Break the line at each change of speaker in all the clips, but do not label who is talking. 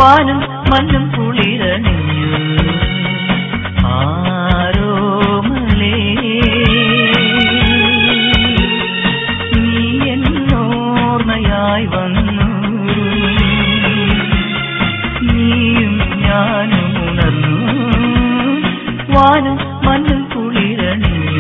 വാനും മണ്ണും കുളിരണിഞ്ഞു ആരോമലേ നീ എന്നോർമ്മയായി വന്നു നീയും ഞാനും ഉണർന്നു വാനും മണ്ണും കുളിരണിഞ്ഞു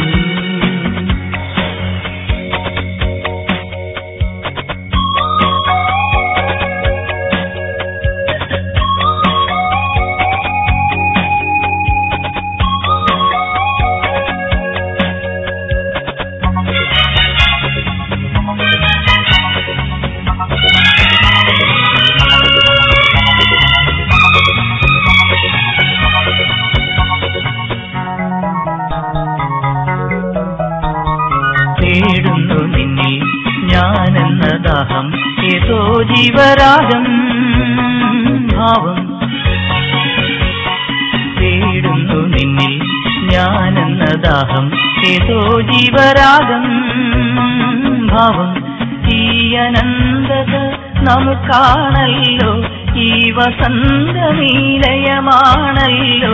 തേടുന്നു നിന്നിൽ ഞാനെന്ന ദാഹം ഏതോ ജീവരാഗം ഭാവം തേടുന്നു നിന്നിൽ ഞാനെന്ന ദാഹം ഏതോ ജീവരാഗം ഭാവം ഈ അനന്തത നമുക്കാണല്ലോ ഈ വസന്തമീലയമാണല്ലോ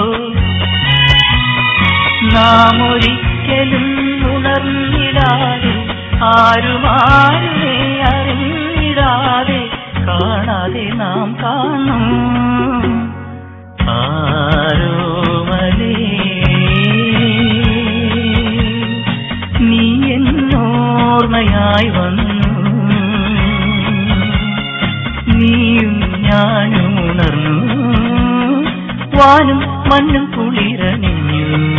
നാം ഒരിക്കലും ഉണർന്നിടാതെ ആരുമാരുമേ അറിഞ്ഞിടാതെ കാണാതെ നാം കാണും ആരോമലേ നീ എന്നോർമ്മയായി വന്നു നീയും ഞാനും ഉണർന്നു വാനും മണ്ണും കുളിരണിഞ്ഞു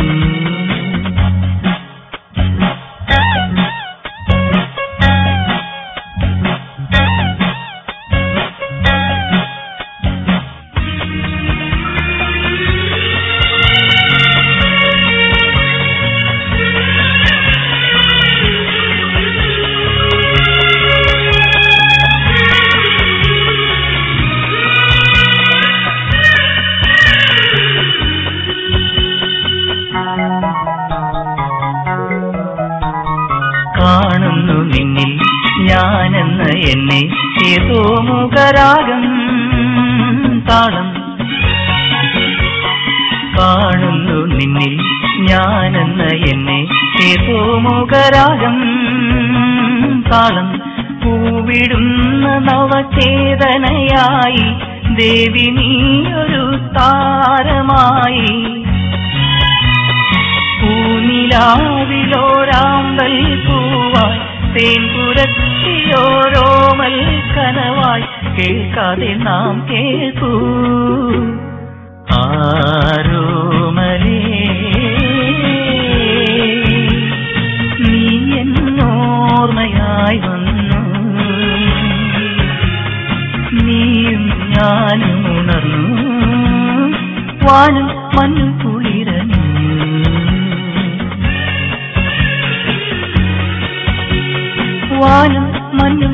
കാണുന്നു നിന്നിൽ ഞാനെന്ന എന്നെ ഏതോ മുഖരാഗം താളം കാണുന്നു നിന്നിൽ ഞാനെന്ന എന്നെ ഏതോ മുഖരാഗം താളം പൂവിടുന്ന നവചേതനയായി ദേവി നീയൊരു താരമായി പൂനിലാവിലോരാമ്പൽ പൂവായി തേൻപുരത്തിലോരോമൽ കനവായി കേൾക്കാതെ നാം കേൾക്കൂ ആരോമലേ നീ എന്നോർമ്മയായി വന്നു നീയും ഞാനും ഉണർന്നു വാനും മണ്ണും കുളിരഞ്ഞു വാനും മണ്ണും